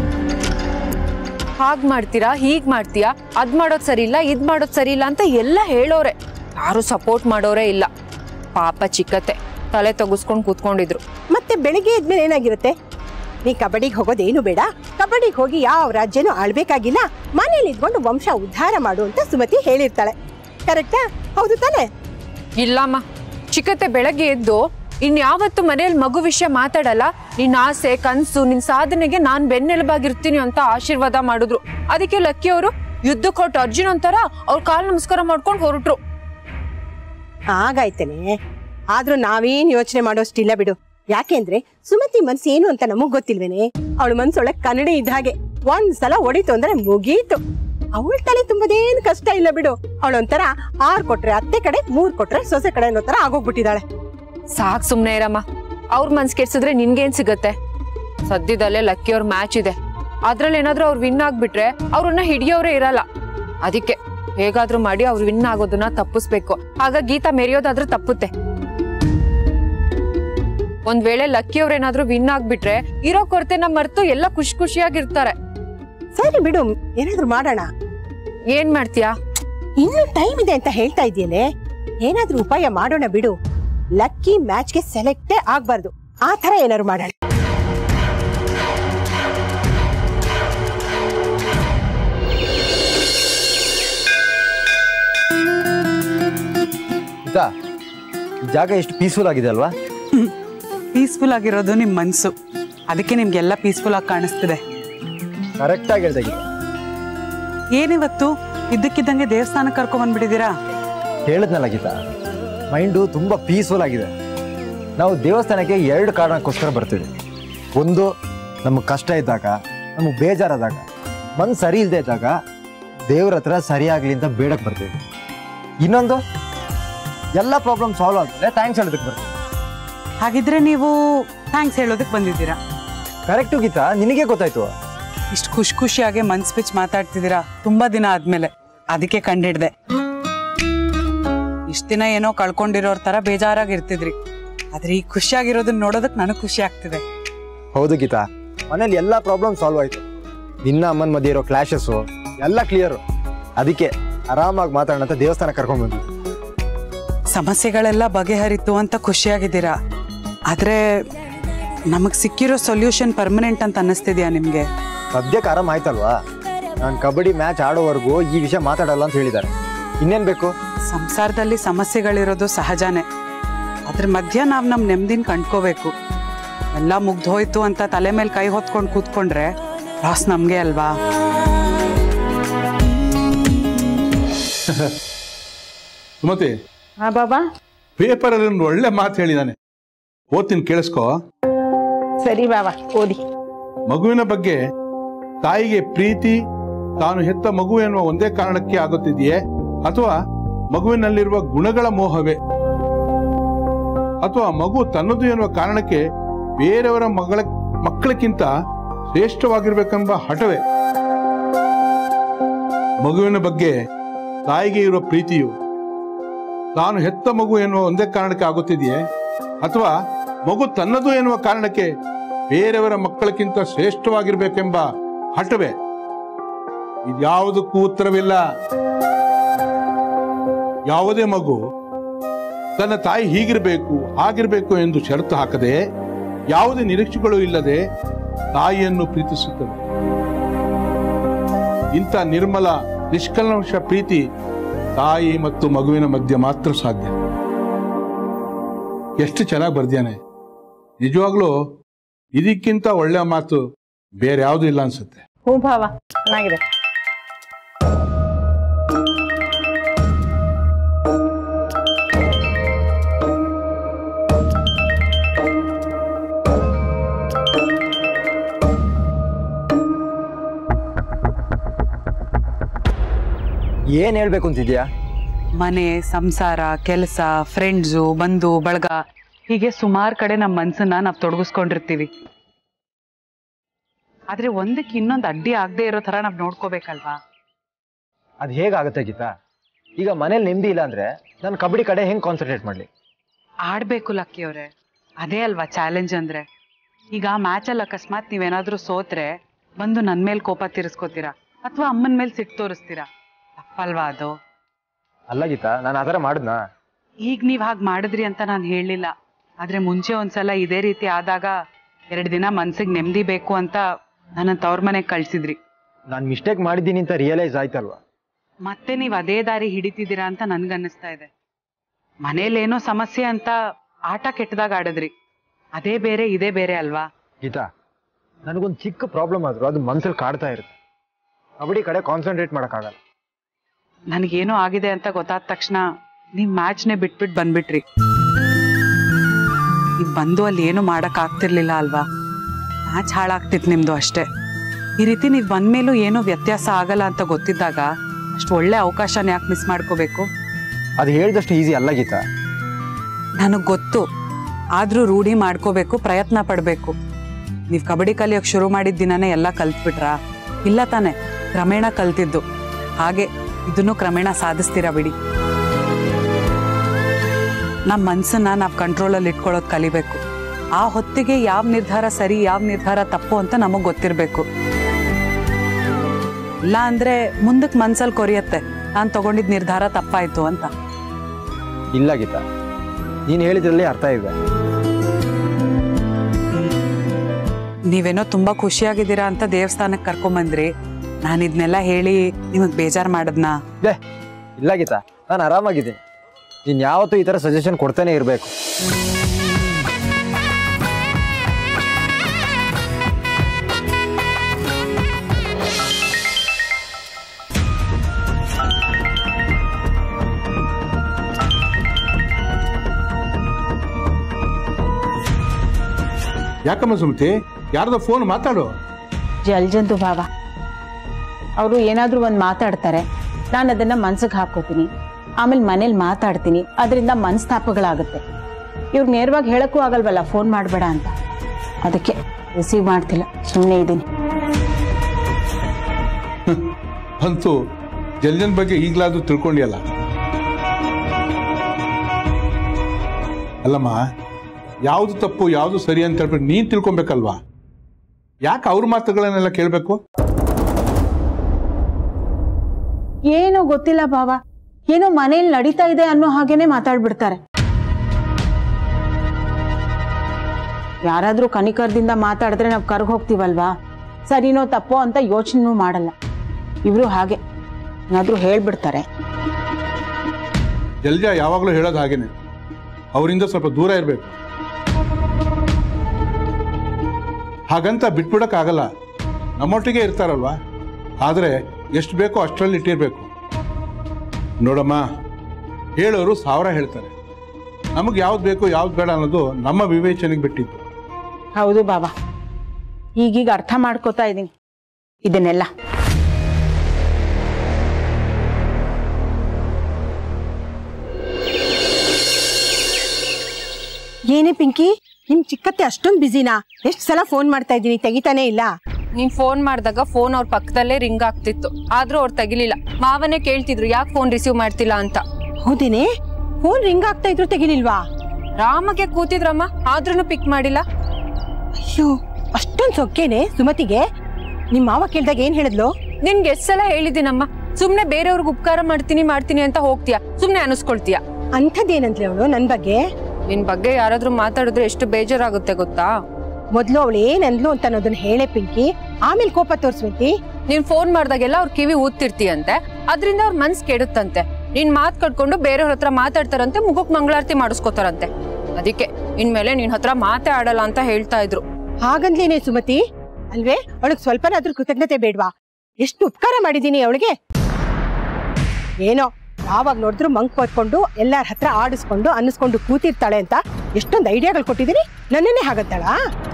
ಹಾಗ್ ಮಾಡ್ತೀರಾ ಹೀಗ್ ಮಾಡ್ತೀಯಾ ಅದ್ ಮಾಡೋದ್ ಸರಿ ಇಲ್ಲ ಇದ್ ಮಾಡೋದ್ ಸರಿ ಇಲ್ಲ ಅಂತ ಎಲ್ಲ ಹೇಳೋರೆ ಯಾರು ಸಪೋರ್ಟ್ ಮಾಡೋರೇ ಇಲ್ಲ ಪಾಪ ಚಿಕ್ಕತ್ತೆ ತಲೆ ತಗಸ್ಕೊಂಡ್ ಕೂತ್ಕೊಂಡಿದ್ರು ಮತ್ತೆ ಬೆಳಿಗ್ಗೆ ಎದ್ಮೇಲೆ ಏನಾಗಿರುತ್ತೆ ನೀ ಕಬಡ್ಡಿಗೆ ಹೋಗೋದೇನು ಬೇಡ ಕಬಡ್ಡಿಗೆ ಹೋಗಿ ಯಾವ ರಾಜ್ಯನೂ ಆಳ್ಬೇಕಾಗಿಲ್ಲ ಮನೇಲಿ ಇದ್ಕೊಂಡು ವಂಶ ಉದ್ಧಾರ ಮಾಡು ಅಂತ ಸುಮತಿ ಹೇಳಿರ್ತಾಳೆ ಕರೆಕ್ಟಾ ಹೌದು ತಾನೆ ಇಲ್ಲಮ್ಮ ಚಿಕ್ಕತ್ತೆ ಬೆಳಗ್ಗೆ ಎದ್ದು ಇನ್ಯಾವತ್ತು ಮನೇಲಿ ಮಗು ವಿಷಯ ಮಾತಾಡಲ್ಲ ನಿನ್ ಆಸೆ ಕನ್ಸು ನಿನ್ ಸಾಧನೆಗೆ ನಾನ್ ಬೆನ್ನೆಲುಬಾಗಿರ್ತೀನಿ ಅಂತ ಆಶೀರ್ವಾದ ಮಾಡಿದ್ರು ಅದಕ್ಕೆ ಲಕ್ಕಿ ಅವರು ಯುದ್ಧಕ್ಕೆ ಹೊರಟು ಅರ್ಜುನ್ ಅಂತಾರ ಅವ್ರ ಕಾಲ್ ನಮಸ್ಕಾರ ಮಾಡ್ಕೊಂಡು ಹೊರಟ್ರು ಹಾಗಾಯ್ತೇನೆ ಆದ್ರೂ ನಾವೇನ್ ಯೋಚನೆ ಮಾಡೋಷ್ಟಿಲ್ಲ ಬಿಡು ಯಾಕೆಂದ್ರೆ ಸುಮತಿ ಮನ್ಸು ಏನು ಅಂತ ನಮಗ್ ಗೊತ್ತಿಲ್ವೇನೆ ಅವಳ ಮನ್ಸೊಳಗ್ ಕನ್ನಡಿ ಇದ್ದ ಹಾಗೆ ಒಂದ್ಸಲ ಹೊಡಿತು ಅಂದ್ರೆ ಮುಗೀತು ಅವಳ ತಲೆ ತುಂಬದೇನು ಕಷ್ಟ ಇಲ್ಲ ಬಿಡು ಅವಳೊಂಥರ ಆರ್ ಕೊಟ್ರೆ ಅತ್ತೆ ಕಡೆ ಮೂರ್ ಕೊಟ್ರೆ ಸೊಸೆ ಕಡೆ ಅನ್ನೋ ತರ ಆಗೋಗ್ಬಿಟ್ಟಿದ್ದಾಳೆ ಸಾಕ್ ಸುಮ್ನೆ ಇರಮ್ಮ ಅವ್ರ ಮನ್ಸ್ ಕೆಡ್ಸಿದ್ರೆ ನಿನ್ಗೇನ್ ಸಿಗತ್ತೆ ಸದ್ಯದಲ್ಲೇ ಲಕ್ಕಿ ಅವ್ರ ಮ್ಯಾಚ್ ಇದೆ ಅದ್ರಲ್ಲಿ ಏನಾದ್ರೂ ಅವ್ರು ವಿನ್ ಆಗ್ಬಿಟ್ರೆ ಅವ್ರನ್ನ ಹಿಡಿಯೋರೇ ಇರಲ್ಲ ಅದಕ್ಕೆ ಹೇಗಾದ್ರೂ ಮಾಡಿ ಅವ್ರು ವಿನ್ ಆಗೋದನ್ನ ತಪ್ಪಿಸ್ಬೇಕು ಆಗ ಗೀತಾ ಮೆರೆಯೋದಾದ್ರೂ ತಪ್ಪುತ್ತೆ ಒಂದ್ ವೇಳೆ ಲಕ್ಕಿ ಅವ್ರ ಏನಾದ್ರೂ ವಿನ್ ಆಗ್ಬಿಟ್ರೆ ಇರೋ ಕೊರತೆನ ಮರ್ತು ಎಲ್ಲ ಖುಷಿ ಖುಷಿಯಾಗಿರ್ತಾರೆ ಸರಿ ಬಿಡು ಏನಾದ್ರೂ ಮಾಡೋಣ ಏನ್ ಮಾಡ್ತೀಯಾ ಇನ್ನು ಟೈಮ್ ಇದೆ ಅಂತ ಹೇಳ್ತಾ ಇದೆಯೇನೆ ಏನಾದ್ರೂ ಉಪಾಯ ಮಾಡೋಣ ಬಿಡು ಲಕ್ಕಿ ಮ್ಯಾಚ್ಗೆ ಸೆಲೆಕ್ಟೇ ಆಗ್ಬಾರ್ದು ಆ ತರ ಏನಾದ್ರು ಮಾಡೋಣ ಗೀತಾ ಈ ಜಾಗ ಎಷ್ಟು ಪೀಸ್ಫುಲ್ ಆಗಿದೆ ಅಲ್ವಾ ಪೀಸ್ಫುಲ್ ಆಗಿರೋದು ನಿಮ್ಮ ಮನಸ್ಸು ಅದಕ್ಕೆ ನಿಮ್ಗೆಲ್ಲ ಪೀಸ್ಫುಲ್ ಆಗಿ ಕಾಣಿಸ್ತಿದೆ ಕರೆಕ್ಟಾಗಿ ಹೇಳ್ದೆ ಗೀತಾ ಏನಿವತ್ತು ಇದ್ದಕ್ಕಿದ್ದಂಗೆ ದೇವಸ್ಥಾನಕ್ಕೆ ಕರ್ಕೊಂಡ್ ಬಂದ್ಬಿಟ್ಟಿದ್ದೀರಾ ಹೇಳಿದ್ನಲ್ಲ ಗೀತಾ ಮೈಂಡು ತುಂಬ ಪೀಸ್ಫುಲ್ ಆಗಿದೆ ನಾವು ದೇವಸ್ಥಾನಕ್ಕೆ ಎರಡು ಕಾರಣಕ್ಕೋಸ್ಕರ ಬರ್ತೀವಿ ಒಂದು ನಮಗೆ ಕಷ್ಟ ಇದ್ದಾಗ ನಮಗೆ ಬೇಜಾರಾದಾಗ ಮನ್ಸು ಸರಿ ಇಲ್ಲದೆ ಇದ್ದಾಗ ದೇವ್ರ ಹತ್ರ ಸರಿಯಾಗಲಿ ಅಂತ ಬೇಡಕ್ಕೆ ಬರ್ತೀವಿ ಇನ್ನೊಂದು ಎಲ್ಲ ಪ್ರಾಬ್ಲಮ್ ಸಾಲ್ವ್ ಆದ್ಮೇಲೆ ಥ್ಯಾಂಕ್ಸ್ ಹೇಳೋದಕ್ಕೆ ಬರ್ತೀವಿ ಹಾಗಿದ್ರೆ ನೀವು ಥ್ಯಾಂಕ್ಸ್ ಹೇಳೋದಕ್ಕೆ ಬಂದಿದ್ದೀರಾ ಕರೆಕ್ಟು ಗೀತಾ ನಿನಗೆ ಗೊತ್ತಾಯ್ತು ಇಷ್ಟು ಖುಷಿ ಖುಷಿಯಾಗಿ ಮನ್ಸ್ ಬಿಚ್ಚಿ ಮಾತಾಡ್ತಿದ್ದೀರಾ ತುಂಬಾ ದಿನ ಆದ್ಮೇಲೆ ಅದಕ್ಕೆ ಕಂಡಿಡ್ದೆ ಇಷ್ಟ ದಿನ ಏನೋ ಕಳ್ಕೊಂಡಿರೋರ್ ತರ ಬೇಜಾರಾಗಿ ಇರ್ತಿದ್ರಿ ಆದ್ರೆ ಈಗ ಖುಷಿಯಾಗಿರೋದನ್ನ ನೋಡೋದಕ್ಕೆ ನನಗೆ ಖುಷಿ ಆಗ್ತಿದೆ ಹೌದು ಗೀತಾ ಮನೇಲಿ ಎಲ್ಲ ಪ್ರಾಬ್ಲಮ್ ಸಾಲ್ವ್ ಆಯ್ತು ನಿನ್ನ ಅಮ್ಮನ ಮಧ್ಯೆ ಇರೋ ಕ್ಲಾಶಸ್ಸು ಎಲ್ಲ ಕ್ಲಿಯರು ಅದಕ್ಕೆ ಆರಾಮಾಗಿ ಮಾತಾಡೋಣ ಅಂತ ದೇವಸ್ಥಾನ ಕರ್ಕೊಂಡ್ ಬಂದ್ವಿ ಸಮಸ್ಯೆಗಳೆಲ್ಲ ಬಗೆಹರಿತು ಅಂತ ಖುಷಿಯಾಗಿದ್ದೀರಾ ಆದ್ರೆ ನಮಗ್ ಸಿಕ್ಕಿರೋ ಸೊಲ್ಯೂಷನ್ ಪರ್ಮನೆಂಟ್ ಅಂತ ಅನ್ನಿಸ್ತಿದ್ಯಾ ನಿಮ್ಗೆ ಸದ್ಯಕ್ಕೆ ಆರಾಮ ಆಯ್ತಲ್ವಾ ನಾನು ಕಬಡ್ಡಿ ಮ್ಯಾಚ್ ಆಡೋವರೆಗೂ ಈ ವಿಷಯ ಮಾತಾಡಲ್ಲ ಅಂತ ಹೇಳಿದ್ದಾರೆ ಇನ್ನೇನ್ ಬೇಕು ಸಂಸಾರದಲ್ಲಿ ಸಮಸ್ಯೆಗಳಿರೋದು ಸಹಜನೇ ಅದ್ರ ಮಧ್ಯ ನಾವು ನಮ್ಮ ನೆಮ್ಮದಿನ ಕಂಡ್ಕೋಬೇಕು ಎಲ್ಲ ಮುಗ್ದು ಹೋಯ್ತು ಅಂತ ತಲೆ ಮೇಲೆ ಕೈ ಹೊತ್ಕೊಂಡು ಕೂತ್ಕೊಂಡ್ರೆ ಲಾಸ್ ನಮ್ಗೆ ಅಲ್ವಾ ಸುಮತಿ ಹಾ ಬಾಬಾ ಪೇಪರಲ್ಲಿ ಒಂದು ಒಳ್ಳೆ ಮಾತು ಹೇಳಿದಾನೆ ಓದ್ತೀನಿ ಕೇಳಿಸ್ಕೋ ಸರಿ ಬಾಬಾ ಓದಿ ಮಗುವಿನ ಬಗ್ಗೆ ತಾಯಿಗೆ ಪ್ರೀತಿ ತಾನು ಹೆತ್ತ ಮಗು ಎನ್ನುವ ಒಂದೇ ಕಾರಣಕ್ಕೆ ಆಗುತ್ತಿದೆಯೇ ಅಥವಾ ಮಗುವಿನಲ್ಲಿರುವ ಗುಣಗಳ ಮೋಹವೇ ಅಥವಾ ಮಗು ತನ್ನದು ಎನ್ನುವ ಕಾರಣಕ್ಕೆ ಬೇರೆಯವರ ಮಗಳ ಮಕ್ಕಳಕ್ಕಿಂತ ಶ್ರೇಷ್ಠವಾಗಿರ್ಬೇಕೆಂಬ ಹಠವೇ ಮಗುವಿನ ಬಗ್ಗೆ ತಾಯಿಗೆ ಇರುವ ಪ್ರೀತಿಯು ತಾನು ಹೆತ್ತ ಮಗು ಎನ್ನುವ ಒಂದೇ ಕಾರಣಕ್ಕೆ ಆಗುತ್ತಿದೆಯೇ ಅಥವಾ ಮಗು ತನ್ನದು ಎನ್ನುವ ಕಾರಣಕ್ಕೆ ಬೇರೆಯವರ ಮಕ್ಕಳಕ್ಕಿಂತ ಶ್ರೇಷ್ಠವಾಗಿರ್ಬೇಕೆಂಬ ಹಠವೇ ಇದ್ಯಾವುದಕ್ಕೂ ಉತ್ತರವಿಲ್ಲ ಯಾವುದೇ ಮಗು ತನ್ನ ತಾಯಿ ಹೀಗಿರಬೇಕು ಹಾಗಿರಬೇಕು ಎಂದು ಷರತ್ತು ಹಾಕದೆ ಯಾವುದೇ ನಿರೀಕ್ಷೆಗಳು ಇಲ್ಲದೆ ತಾಯಿಯನ್ನು ಪ್ರೀತಿಸುತ್ತದೆ ಇಂಥ ನಿರ್ಮಲ ನಿಷ್ಕಲ್ಮಶ ಪ್ರೀತಿ ತಾಯಿ ಮತ್ತು ಮಗುವಿನ ಮಧ್ಯೆ ಮಾತ್ರ ಸಾಧ್ಯ ಎಷ್ಟು ಚೆನ್ನಾಗಿ ಬರ್ದಿಯಾನೆ ನಿಜವಾಗ್ಲೂ ಇದಕ್ಕಿಂತ ಒಳ್ಳೆಯ ಮಾತು ಬೇರೆ ಯಾವುದೂ ಇಲ್ಲ ಅನ್ಸುತ್ತೆ ಹ್ಞೂ ಭಾವ ಚೆನ್ನಾಗಿದೆ ಏನ್ ಹೇಳ್ಬೇಕು ಅಂತಿದ್ಯಾ ಮನೆ ಸಂಸಾರ ಕೆಲಸ ಫ್ರೆಂಡ್ಸು ಬಂಧು ಬಳಗ ಹೀಗೆ ಸುಮಾರು ಕಡೆ ನಮ್ಮ ಮನ್ಸನ್ನ ನಾವು ತೊಡಗಿಸ್ಕೊಂಡಿರ್ತೀವಿ ಆದ್ರೆ ಒಂದಕ್ಕೆ ಇನ್ನೊಂದು ಅಡ್ಡಿ ಆಗದೆ ಇರೋ ತರ ನಾವು ನೋಡ್ಕೋಬೇಕಲ್ವಾ ಅದು ಹೇಗಾಗುತ್ತೆ ಗೀತಾ ಈಗ ಮನೇಲಿ ನೆಮ್ಮದಿ ಇಲ್ಲ ಅಂದ್ರೆ ನಾನು ಕಬಡ್ಡಿ ಕಡೆ ಹೆಂಗ್ ಕಾನ್ಸಂಟ್ರೇಟ್ ಮಾಡ್ಲಿ ಆಡ್ಬೇಕು ಲಕ್ಕಿ ಅವ್ರೆ ಅದೇ ಅಲ್ವಾ ಚಾಲೆಂಜ್ ಅಂದ್ರೆ ಈಗ ಮ್ಯಾಚಲ್ಲಿ ಅಕಸ್ಮಾತ್ ನೀವೇನಾದ್ರೂ ಸೋತ್ರೆ ಬಂದು ನನ್ ಮೇಲೆ ಕೋಪ ತೀರಿಸ್ಕೋತೀರಾ ಅಥವಾ ಅಮ್ಮನ ಮೇಲೆ ಸಿಟ್ಟು ತೋರಿಸ್ತೀರಾ ತಪ್ಪಲ್ವಾ ಅದು ಅಲ್ಲ ಗೀತಾ ನಾನು ಆ ಥರ ಮಾಡಿದ್ನಾ ಈಗ ನೀವ್ ಹಾಗೆ ಮಾಡಿದ್ರಿ ಅಂತ ನಾನು ಹೇಳಲಿಲ್ಲ ಆದ್ರೆ ಮುಂಚೆ ಒಂದ್ಸಲ ಇದೇ ರೀತಿ ಆದಾಗ ಎರಡು ದಿನ ಮನ್ಸಿಗೆ ನೆಮ್ಮದಿ ಬೇಕು ಅಂತ ನನ್ನ ತವ್ರ ಮನೆಗೆ ಕಳ್ಸಿದ್ರಿ ನಾನು ಮಿಸ್ಟೇಕ್ ಮಾಡಿದ್ದೀನಿ ಅಂತ ರಿಯಲೈಸ್ ಆಯ್ತಲ್ವಾ ಮತ್ತೆ ನೀವ್ ಅದೇ ದಾರಿ ಹಿಡಿತಿದ್ದೀರಾ ಅಂತ ನನ್ಗನ್ನಿಸ್ತಾ ಇದೆ ಮನೇಲೇನೋ ಸಮಸ್ಯೆ ಅಂತ ಆಟ ಕೆಟ್ಟದಾಗ ಆಡಿದ್ರಿ ಅದೇ ಬೇರೆ ಇದೇ ಬೇರೆ ಅಲ್ವಾ ಗೀತಾ ನನಗೊಂದು ಚಿಕ್ಕ ಪ್ರಾಬ್ಲಮ್ ಆದ್ರೂ ಅದು ಮನ್ಸಲ್ಲಿ ಕಾಡ್ತಾ ಇರುತ್ತೆ ಕಬಡ್ಡಿ ಕಡೆ ಕಾನ್ಸಂಟ್ರೇಟ್ ಮಾಡೋಕ್ಕಾಗಲ್ಲ ನನಗೇನೋ ಆಗಿದೆ ಅಂತ ಗೊತ್ತಾದ ತಕ್ಷಣ ನೀವ್ ಮ್ಯಾಚ್ನೇ ಬಿಟ್ಬಿಟ್ಟು ಬಂದ್ಬಿಟ್ರಿ ನೀವ್ ಬಂದು ಅಲ್ಲಿ ಏನು ಮಾಡಕ್ ಆಗ್ತಿರ್ಲಿಲ್ಲ ಅಲ್ವಾ ಮ್ಯಾಚ್ ಹಾಳಾಗ್ತಿತ್ತು ನಿಮ್ದು ಅಷ್ಟೇ ಈ ರೀತಿ ನೀವು ಬಂದ್ಮೇಲೂ ಏನೂ ವ್ಯತ್ಯಾಸ ಆಗಲ್ಲ ಅಂತ ಗೊತ್ತಿದ್ದಾಗ ಅಷ್ಟು ಒಳ್ಳೆ ಅವಕಾಶನ ಯಾಕೆ ಮಿಸ್ ಮಾಡ್ಕೋಬೇಕು ಅದು ಹೇಳಿದಷ್ಟು ಈಸಿ ಅಲ್ಲ ಗೀತಾ ನನಗೆ ಗೊತ್ತು ಆದರೂ ರೂಢಿ ಮಾಡ್ಕೋಬೇಕು ಪ್ರಯತ್ನ ಪಡಬೇಕು ನೀವು ಕಬಡ್ಡಿ ಕಲಿಯೋಕೆ ಶುರು ಮಾಡಿದ ದಿನನೇ ಎಲ್ಲ ಕಲ್ತ್ಬಿಟ್ರಾ ಇಲ್ಲ ತಾನೆ ಕ್ರಮೇಣ ಕಲ್ತಿದ್ದು ಹಾಗೆ ಇದನ್ನು ಕ್ರಮೇಣ ಸಾಧಿಸ್ತೀರಾ ಬಿಡಿ ನಮ್ಮ ಮನ್ಸನ್ನ ನಾವು ಕಂಟ್ರೋಲಲ್ಲಿ ಇಟ್ಕೊಳ್ಳೋದು ಕಲಿಬೇಕು ಆ ಹೊತ್ತಿಗೆ ಯಾವ ನಿರ್ಧಾರ ಸರಿ ಯಾವ ನಿರ್ಧಾರ ತಪ್ಪು ಅಂತ ನಮಗೆ ಗೊತ್ತಿರಬೇಕು ಇಲ್ಲ ಅಂದ್ರೆ ಮುಂದಕ್ಕೆ ಮನ್ಸಲ್ಲಿ ಕೊರಿಯತ್ತೆ ನಾನು ತಗೊಂಡಿದ್ ನಿರ್ಧಾರ ತಪ್ಪಾಯ್ತು ಅಂತ ಇಲ್ಲ ಗೀತಾ ನೀನು ಹೇಳಿದ್ರಲ್ಲಿ ಅರ್ಥ ಇದೆ ನೀವೇನೋ ತುಂಬಾ ಖುಷಿಯಾಗಿದ್ದೀರಾ ಅಂತ ದೇವಸ್ಥಾನಕ್ಕೆ ಕರ್ಕೊಂಬಂದ್ರಿ ನಾನು ಇದನ್ನೆಲ್ಲ ಹೇಳಿ ನಿಮಗೆ ಬೇಜಾರು ಮಾಡದ್ನಾ ಲೇ ಇಲ್ಲ ಗೀತಾ ನಾನು ಆರಾಮಾಗಿದ್ದೀನಿ ನೀನು ಯಾವತ್ತೂ ಈ ಥರ ಸಜೆಷನ್ ಕೊಡ್ತಾನೆ ಇರಬೇಕು ಯಾಕಮ್ಮ ಸುಮತಿ ಯಾರ್ದೋ ಫೋನ್ ಮಾತಾಡು ಜಲ್ಜಂತು ಭಾವ ಅವರು ಏನಾದರೂ ಒಂದು ಮಾತಾಡ್ತಾರೆ ನಾನು ಅದನ್ನು ಮನ್ಸಿಗೆ ಹಾಕೋತೀನಿ ಆಮೇಲೆ ಮನೇಲಿ ಮಾತಾಡ್ತೀನಿ ಅದರಿಂದ ಮನಸ್ತಾಪಗಳಾಗುತ್ತೆ ಇವ್ರು ನೇರವಾಗಿ ಹೇಳಕ್ಕೂ ಆಗಲ್ವಲ್ಲ ಫೋನ್ ಮಾಡಬೇಡ ಅಂತ ಅದಕ್ಕೆ ರಿಸೀವ್ ಮಾಡ್ತಿಲ್ಲ ಸುಮ್ಮನೆ ಇದ್ದೀನಿ ಅಂತೂ ಜಲ್ಜನ್ ಬಗ್ಗೆ ಈಗಲಾದ್ರೂ ತಿಳ್ಕೊಂಡಿಯಲ್ಲ ಅಲ್ಲಮ್ಮ ಯಾವುದು ತಪ್ಪು ಯಾವುದು ಸರಿ ಅಂತ ಹೇಳ್ಬಿಟ್ಟು ನೀನ್ ತಿಳ್ಕೊಬೇಕಲ್ವಾ ಯಾಕೆ ಅವ್ರ ಮಾತುಗಳನ್ನೆಲ್ಲ ಕೇಳಬೇಕು ಏನೋ ಗೊತ್ತಿಲ್ಲ ಭಾವ ಏನೋ ಮನೇಲಿ ನಡೀತಾ ಇದೆ ಅನ್ನೋ ಹಾಗೇನೆ ಮಾತಾಡ್ಬಿಡ್ತಾರೆ ಯಾರಾದ್ರೂ ಕನಿಕರದಿಂದ ಮಾತಾಡಿದ್ರೆ ನಾವು ಕರ್ಗ್ ಹೋಗ್ತೀವಲ್ವಾ ಸರಿನೋ ತಪ್ಪೋ ಅಂತ ಯೋಚನೆನೂ ಮಾಡಲ್ಲ ಇವರು ಹಾಗೆ ಏನಾದ್ರೂ ಹೇಳ್ಬಿಡ್ತಾರೆ ಜಲ್ಜ ಯಾವಾಗಲೂ ಹೇಳೋದು ಹಾಗೇನೆ ಅವರಿಂದ ಸ್ವಲ್ಪ ದೂರ ಇರಬೇಕು ಹಾಗಂತ ಬಿಟ್ಬಿಡಕ್ಕಾಗಲ್ಲ ನಮ್ಮೊಟ್ಟಿಗೆ ಇರ್ತಾರಲ್ವಾ ಆದರೆ ಎಷ್ಟು ಬೇಕೋ ಅಷ್ಟರಲ್ಲಿ ಇಟ್ಟಿರ್ಬೇಕು ನೋಡಮ್ಮ ಹೇಳೋರು ಸಾವಿರ ಹೇಳ್ತಾರೆ ನಮಗೆ ಯಾವ್ದು ಬೇಕು ಯಾವ್ದು ಬೇಡ ಅನ್ನೋದು ನಮ್ಮ ವಿವೇಚನೆಗೆ ಬಿಟ್ಟಿದ್ದು ಹೌದು ಬಾಬಾ ಈಗೀಗ ಅರ್ಥ ಮಾಡ್ಕೋತಾ ಇದ್ದೀನಿ ಇದನ್ನೆಲ್ಲ ಏನೇ ಪಿಂಕಿ ನಿಮ್ ಚಿಕ್ಕತ್ತೆ ಅಷ್ಟೊಂದು ಬಿಸಿನಾ ಎಷ್ಟ್ ಸಲ ಫೋನ್ ಮಾಡ್ತಾ ಇದ್ದೀನಿ ತೆಗಿತಾನೆ ಇಲ್ಲ ನೀನ್ ಫೋನ್ ಮಾಡಿದಾಗ ಫೋನ್ ಅವ್ರ ಪಕ್ಕದಲ್ಲೇ ರಿಂಗ್ ಆಗ್ತಿತ್ತು ಆದ್ರೂ ಅವ್ರು ತೆಗಿಲಿಲ್ಲ ಮಾವನೇ ಕೇಳ್ತಿದ್ರು ಯಾಕೆ ಫೋನ್ ರಿಸೀವ್ ಮಾಡ್ತಿಲ್ಲ ಅಂತ ಹೌದೇನೆ ಫೋನ್ ರಿಂಗ್ ಆಗ್ತಾ ಇದ್ರು ತೆಗಿಲಿಲ್ವಾ ರಾಮಗೆ ಕೂತಿದ್ರಮ್ಮ ಆದ್ರೂ ಪಿಕ್ ಮಾಡಿಲ್ಲ ಅಯ್ಯೋ ಅಷ್ಟೊಂದ್ ಸೊಕ್ಕೇನೆ ಸುಮತಿಗೆ ನಿಮ್ ಮಾವ ಕೇಳ್ದಾಗ ಏನ್ ಹೇಳಿದ್ಲು ನಿನ್ಗೆ ಎಷ್ಟ್ ಸಲ ಹೇಳಿದ್ದೀನಮ್ಮ ಸುಮ್ನೆ ಬೇರೆಯವ್ರಿಗೆ ಉಪಕಾರ ಮಾಡ್ತೀನಿ ಮಾಡ್ತೀನಿ ಅಂತ ಹೋಗ್ತೀಯಾ ಸುಮ್ನೆ ಅನಿಸ್ಕೊಳ್ತೀಯ ಅಂಥದ್ದೇನಂದ್ಲಿ ಅವಳು ನನ್ ಬಗ್ಗೆ ನಿನ್ ಬಗ್ಗೆ ಯಾರಾದ್ರೂ ಮಾತಾಡಿದ್ರೆ ಎಷ್ಟು ಬೇಜಾರಾಗುತ್ತೆ ಗೊತ್ತಾ ಮೊದ್ಲು ಅವಳು ಏನಂದ್ಲು ಅಂತ ಅನ್ನೋದನ್ನ ಹೇಳೆ ಪಿಂಕಿ ಆಮೇಲೆ ಕೋಪ ತೋರ್ಸ್ಬಿಟ್ಟಿ ನೀನ್ ಫೋನ್ ಮಾಡ್ದಾಗೆಲ್ಲ ಅವ್ರ ಕಿವಿ ಊದ್ತಿರ್ತೀಯಂತೆ ಅದ್ರಿಂದ ಅವ್ರ ಮನ್ಸ್ ಕೆಡುತ್ತಂತೆ ನೀನ್ ಮಾತ್ ಕಟ್ಕೊಂಡು ಬೇರೆಯವ್ರ ಹತ್ರ ಮಾತಾಡ್ತಾರಂತೆ ಮುಖಕ್ ಮಂಗಳಾರತಿ ಮಾಡಿಸ್ಕೋತಾರಂತೆ ಅದಕ್ಕೆ ಇನ್ಮೇಲೆ ನಿನ್ ಹತ್ರ ಮಾತೇ ಆಡಲ್ಲ ಅಂತ ಹೇಳ್ತಾ ಇದ್ರು ಹಾಗಂದ್ಲೇನೆ ಸುಮತಿ ಅಲ್ವೇ ಅವಳಿಗೆ ಸ್ವಲ್ಪನಾದ್ರೂ ಕೃತಜ್ಞತೆ ಬೇಡ್ವಾ ಎಷ್ಟು ಉಪಕಾರ ಮಾಡಿದೀನಿ ಅವಳಿಗೆ ಏನೋ ಯಾವಾಗ ನೋಡಿದ್ರು ಮಂಕ್ ಹೊತ್ಕೊಂಡು ಎಲ್ಲಾರ ಹತ್ರ ಆಡಿಸ್ಕೊಂಡು ಅನ್ನಿಸ್ಕೊಂಡು ಕೂತಿರ್ತಾಳೆ ಅಂತ ಎಷ್ಟೊಂದು ಐಡಿಯಾಗಳು ಕೊಟ್ಟಿದ್ದೀನಿ ನನ್ನನ್ನೇ ಹಾಗಂತಾಳ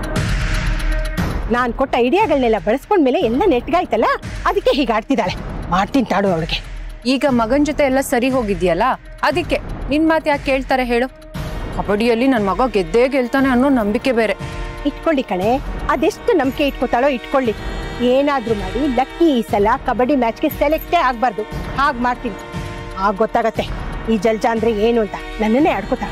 ನಾನ್ ಕೊಟ್ಟ ಐಡಿಯಾಗಳನ್ನೆಲ್ಲ ಬಳಸ್ಕೊಂಡ್ಮೇಲೆ ಎಲ್ಲ ನೆಟ್ಗಾಯ್ತಲ್ಲ ಅದಕ್ಕೆ ಹೀಗೆ ಆಡ್ತಿದ್ದಾಳೆ ಮಾಡ್ತೀನಿ ತಾಡು ಅವಳಿಗೆ ಈಗ ಮಗನ್ ಜೊತೆ ಎಲ್ಲ ಸರಿ ಹೋಗಿದ್ಯಲ್ಲ ಅದಕ್ಕೆ ನಿನ್ ಮಾತ್ ಯಾಕೆ ಕೇಳ್ತಾರೆ ಹೇಳು ಕಬಡ್ಡಿಯಲ್ಲಿ ನನ್ ಮಗ ಗೆದ್ದೇ ಗೆಲ್ತಾನೆ ಅನ್ನೋ ನಂಬಿಕೆ ಬೇರೆ ಇಟ್ಕೊಳ್ಳಿ ಕಣೆ ಅದೆಷ್ಟು ನಂಬಿಕೆ ಇಟ್ಕೋತಾಳೋ ಇಟ್ಕೊಳ್ಳಿ ಏನಾದ್ರೂ ಮಾಡಿ ಲಕ್ಕಿ ಈ ಸಲ ಕಬಡ್ಡಿ ಮ್ಯಾಚ್ಗೆ ಸೆಲೆಕ್ಟೇ ಆಗ್ಬಾರ್ದು ಹಾಗೆ ಮಾಡ್ತೀನಿ ಆಗ ಗೊತ್ತಾಗತ್ತೆ ಈ ಜಲ್ಜಾ ಅಂದ್ರೆ ಏನು ಅಂತ ನನ್ನನ್ನೇ ಆಡ್ಕೋತಾಳ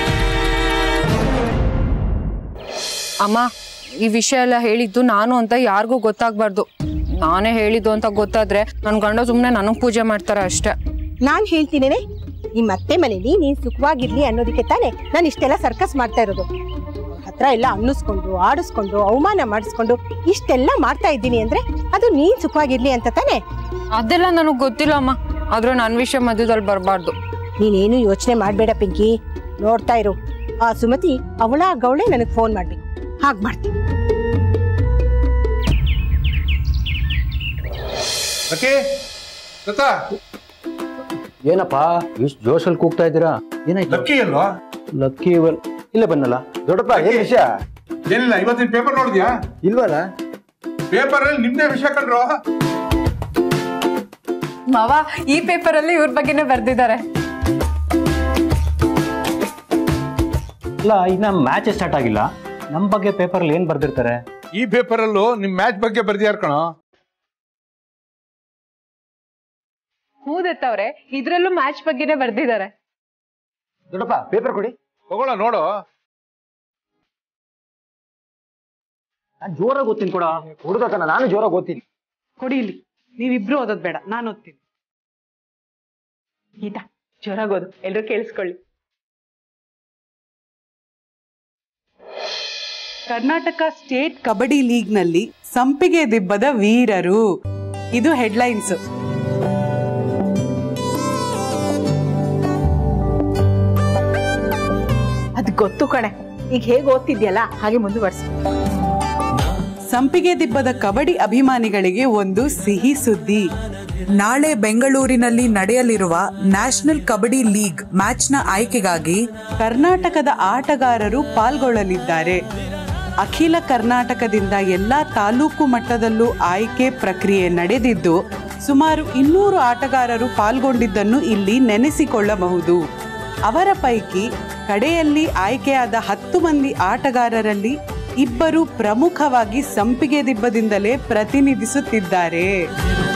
ಅಮ್ಮ ಈ ವಿಷಯ ಎಲ್ಲ ಹೇಳಿದ್ದು ನಾನು ಅಂತ ಯಾರಿಗೂ ಗೊತ್ತಾಗ್ಬಾರ್ದು ನಾನೇ ಹೇಳಿದ್ದು ಅಂತ ಗೊತ್ತಾದ್ರೆ ನನ್ ಗಂಡ ಸುಮ್ನೆ ನನಗ್ ಪೂಜೆ ಮಾಡ್ತಾರೆ ಅಷ್ಟೇ ನಾನ್ ಹೇಳ್ತೀನೇನೆ ನಿಮ್ಮ ಅತ್ತೆ ಮನೇಲಿ ನೀನ್ ಸುಖವಾಗಿರ್ಲಿ ಅನ್ನೋದಕ್ಕೆ ತಾನೇ ನಾನು ಇಷ್ಟೆಲ್ಲ ಸರ್ಕಸ್ ಮಾಡ್ತಾ ಇರೋದು ಅವ್ರ್ ಹತ್ರ ಎಲ್ಲ ಅನ್ನಿಸ್ಕೊಂಡು ಆಡಿಸ್ಕೊಂಡು ಅವಮಾನ ಮಾಡಿಸ್ಕೊಂಡು ಇಷ್ಟೆಲ್ಲ ಮಾಡ್ತಾ ಇದ್ದೀನಿ ಅಂದ್ರೆ ಅದು ನೀನ್ ಸುಖವಾಗಿರ್ಲಿ ಅಂತ ತಾನೇ ಅದೆಲ್ಲ ನನಗ್ ಗೊತ್ತಿಲ್ಲ ಅಮ್ಮ ಆದ್ರೆ ನನ್ ವಿಷಯ ಮಧ್ಯದಲ್ಲಿ ಬರಬಾರ್ದು ನೀನೇನು ಯೋಚನೆ ಮಾಡ್ಬೇಡ ಪಿಂಕಿ ನೋಡ್ತಾ ಇರು ಆ ಸುಮತಿ ಅವಳ ಗೌಳೆ ನನಗೆ ಫೋನ್ ಮಾಡ್ಬೇಕು ಹಾಗೆ ಮಾಡ್ತೀನಿ ಓಕೆ ಲತಾ ಏನಪ್ಪ ಇಷ್ಟು ಜೋಶಲ್ಲಿ ಕೂಗ್ತಾ ಇದ್ದೀರಾ ಏನಾಯ್ತು ಲಕ್ಕಿ ಅಲ್ವಾ ಲಕ್ಕಿ ಇವೆಲ್ ಇಲ್ಲೇ ಬಂದಲ್ಲ ದೊಡ್ಡಪ್ಪ ಏನ್ ವಿಷಯ ಏನಿಲ್ಲ ಇವತ್ತಿನ ಪೇಪರ್ ನೋಡಿದ್ಯಾ ಇಲ್ವಲ್ಲ ಪೇಪರ್ ಅಲ್ಲಿ ನಿಮ್ದೇ ವಿಷಯ ಕಂಡ್ರು ಮಾವ ಈ ಪೇಪರ್ ಅಲ್ಲಿ ಇವ್ರ ಬಗ್ಗೆನೇ ಬರ್ದಿದ್ದಾರೆ ಅಲ್ಲ ಇನ್ನ ಮ್ಯಾಚ್ ಸ್ಟಾರ್ಟ್ ಆಗಿಲ್ಲ ನಮ್ಮ ಬಗ್ಗೆ ಪೇಪರಲ್ಲಿ ಏನ್ ಬರ್ದಿರ್ತಾರೆ ಈ ಪೇಪರ್ ಅಲ್ಲೂ ನಿಮ್ ಮ್ಯಾಚ್ ಬಗ್ಗೆ ಬರ್ದಿಯಾರ ಕಣೋ ಹೂದತ್ತವ್ರೆ ಇದ್ರಲ್ಲೂ ಮ್ಯಾಚ್ ಬಗ್ಗೆನೇ ಬರ್ದಿದ್ದಾರೆ ದೊಡ್ಡಪ್ಪ ಪೇಪರ್ ಕೊಡಿ ತಗೊಳ ನೋಡು ನಾನು ಜೋರಾಗಿ ಓದ್ತೀನಿ ಕೂಡ ಹುಡುಗಕ್ಕನ ನಾನು ಜೋರಾಗಿ ಓದ್ತೀನಿ ಕೊಡಿ ಇಲ್ಲಿ ನೀವಿಬ್ರು ಓದೋದ್ ಬೇಡ ನಾನು ಓದ್ತೀನಿ ಗೀತಾ ಜೋರಾಗೋದು ಎಲ್ಲರೂ ಕೇಳಿಸ್ಕೊಳ್ಳಿ ಕರ್ನಾಟಕ ಸ್ಟೇಟ್ ಕಬಡ್ಡಿ ಲೀಗ್ನಲ್ಲಿ ಸಂಪಿಗೆ ದಿಬ್ಬದ ವೀರರು ಇದು ಹೆಡ್ಲೈನ್ಸ್ ಅದು ಗೊತ್ತು ಕಣೆ ಈಗ ಹೇಗೆ ಓದ್ತಿದ್ಯಲ್ಲ ಹಾಗೆ ಮುಂದುವರ್ಸು ಸಂಪಿಗೆ ದಿಬ್ಬದ ಕಬಡ್ಡಿ ಅಭಿಮಾನಿಗಳಿಗೆ ಒಂದು ಸಿಹಿ ಸುದ್ದಿ ನಾಳೆ ಬೆಂಗಳೂರಿನಲ್ಲಿ ನಡೆಯಲಿರುವ ನ್ಯಾಷನಲ್ ಕಬಡ್ಡಿ ಲೀಗ್ ಮ್ಯಾಚ್ನ ಆಯ್ಕೆಗಾಗಿ ಕರ್ನಾಟಕದ ಆಟಗಾರರು ಪಾಲ್ಗೊಳ್ಳಲಿದ್ದಾರೆ ಅಖಿಲ ಕರ್ನಾಟಕದಿಂದ ಎಲ್ಲಾ ತಾಲೂಕು ಮಟ್ಟದಲ್ಲೂ ಆಯ್ಕೆ ಪ್ರಕ್ರಿಯೆ ನಡೆದಿದ್ದು ಸುಮಾರು ಇನ್ನೂರು ಆಟಗಾರರು ಪಾಲ್ಗೊಂಡಿದ್ದನ್ನು ಇಲ್ಲಿ ನೆನೆಸಿಕೊಳ್ಳಬಹುದು ಅವರ ಪೈಕಿ ಕಡೆಯಲ್ಲಿ ಆಯ್ಕೆಯಾದ ಹತ್ತು ಮಂದಿ ಆಟಗಾರರಲ್ಲಿ ಇಬ್ಬರು ಪ್ರಮುಖವಾಗಿ ಸಂಪಿಗೆ ದಿಬ್ಬದಿಂದಲೇ ಪ್ರತಿನಿಧಿಸುತ್ತಿದ್ದಾರೆ